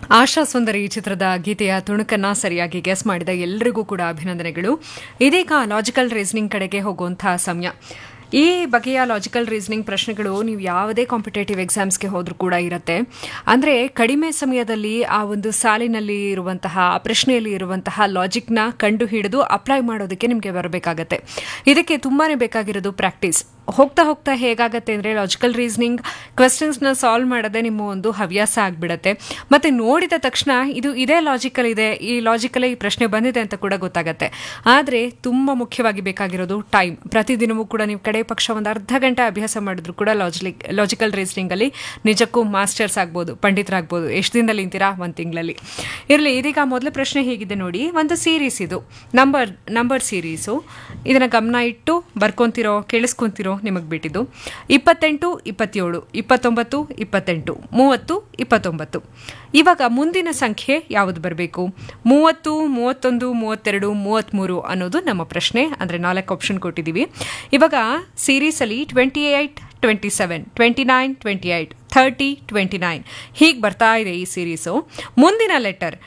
ಆಶಾ ಸುಂದರಿ ಚಿತ್ರದ ಗೀತೆಯ ತುಣುಕನ್ನ ಸರಿಯಾಗಿ ಗೆಸ್ ಮಾಡಿದ ಎಲ್ಲರಿಗೂ ಕೂಡ ಅಭಿನಂದನೆಗಳು ಇದೀಗ ಲಾಜಿಕಲ್ ರೀಸನಿಂಗ್ ಕಡೆಗೆ ಹೋಗುವಂತಹ ಸಮಯ ಈ ಬಗೆಯ ಲಾಜಿಕಲ್ ರೀಸನಿಂಗ್ ಪ್ರಶ್ನೆಗಳು ನೀವು ಯಾವುದೇ ಕಾಂಪಿಟೇಟಿವ್ ಎಕ್ಸಾಮ್ಸ್ಗೆ ಹೋದ್ರೂ ಕೂಡ ಇರುತ್ತೆ ಅಂದರೆ ಕಡಿಮೆ ಸಮಯದಲ್ಲಿ ಆ ಒಂದು ಸಾಲಿನಲ್ಲಿ ಇರುವಂತಹ ಆ ಪ್ರಶ್ನೆಯಲ್ಲಿ ಇರುವಂತಹ ಲಾಜಿಕ್ನ ಕಂಡು ಹಿಡಿದು ಅಪ್ಲೈ ಮಾಡೋದಕ್ಕೆ ನಿಮಗೆ ಬರಬೇಕಾಗತ್ತೆ ಇದಕ್ಕೆ ತುಂಬಾ ಬೇಕಾಗಿರೋದು ಪ್ರಾಕ್ಟೀಸ್ ಹೋಗ್ತಾ ಹೋಗ್ತಾ ಹೇಗಾಗತ್ತೆ ಅಂದರೆ ಲಾಜಿಕಲ್ ರೀಸನಿಂಗ್ ಕ್ವೆಶನ್ಸ್ನ ಸಾಲ್ವ್ ಮಾಡೋದೇ ನಿಮ್ಮ ಒಂದು ಹವ್ಯಾಸ ಆಗಿಬಿಡತ್ತೆ ಮತ್ತು ನೋಡಿದ ತಕ್ಷಣ ಇದು ಇದೇ ಲಾಜಿಕಲ್ ಇದೆ ಈ ಲಾಜಿಕಲ್ಲೇ ಈ ಪ್ರಶ್ನೆ ಬಂದಿದೆ ಅಂತ ಕೂಡ ಗೊತ್ತಾಗತ್ತೆ ಆದರೆ ತುಂಬ ಮುಖ್ಯವಾಗಿ ಬೇಕಾಗಿರೋದು ಟೈಮ್ ಪ್ರತಿದಿನವೂ ಕೂಡ ನೀವು ಕಡೆ ಪಕ್ಷ ಒಂದು ಅರ್ಧ ಗಂಟೆ ಅಭ್ಯಾಸ ಮಾಡಿದ್ರು ಕೂಡ ಲಾಜಿಲಿಕ್ ಲಾಜಿಕಲ್ ರೀಸನಿಂಗಲ್ಲಿ ನಿಜಕ್ಕೂ ಮಾಸ್ಟರ್ಸ್ ಆಗ್ಬೋದು ಪಂಡಿತರಾಗ್ಬೋದು ಎಷ್ಟು ದಿನದಲ್ಲಿ ನಿಂತೀರಾ ಒಂದು ತಿಂಗಳಲ್ಲಿ ಇರಲಿ ಇದೀಗ ಮೊದಲ ಪ್ರಶ್ನೆ ಹೇಗಿದೆ ನೋಡಿ ಒಂದು ಸೀರೀಸ್ ಇದು ನಂಬರ್ ನಂಬರ್ ಸೀರೀಸು ಇದನ್ನು ಗಮನ ಇಟ್ಟು ಬರ್ಕೊಂತಿರೋ ಕೇಳಿಸ್ಕೊಂತಿರೋ ನಿಮಗೆ ಬಿಟ್ಟಿದ್ದು ಇಪ್ಪತ್ತೆಂಟು ಇಪ್ಪತ್ತೇಳು ಇಪ್ಪತ್ತೊಂಬತ್ತು ಇಪ್ಪತ್ತೆಂಟು ಮೂವತ್ತು ಇಪ್ಪತ್ತೊಂಬತ್ತು ಇವಾಗ ಮುಂದಿನ ಸಂಖ್ಯೆ ಯಾವುದು ಬರಬೇಕು ಮೂವತ್ತು ಮೂವತ್ತೊಂದು ಮೂವತ್ತೆರಡು ಮೂವತ್ತ್ಮೂರು ಅನ್ನೋದು ನಮ್ಮ ಪ್ರಶ್ನೆ ಅಂದರೆ ನಾಲ್ಕು ಆಪ್ಷನ್ ಕೊಟ್ಟಿದ್ದೀವಿ ಇವಾಗ ಸೀರೀಸಲ್ಲಿ twenty eight twenty seven twenty nine twenty eight thirty twenty nine ಹೀಗೆ ಬರ್ತಾ ಇದೆ ಈ ಸೀರೀಸು ಮುಂದಿನ ಲೆಟರ್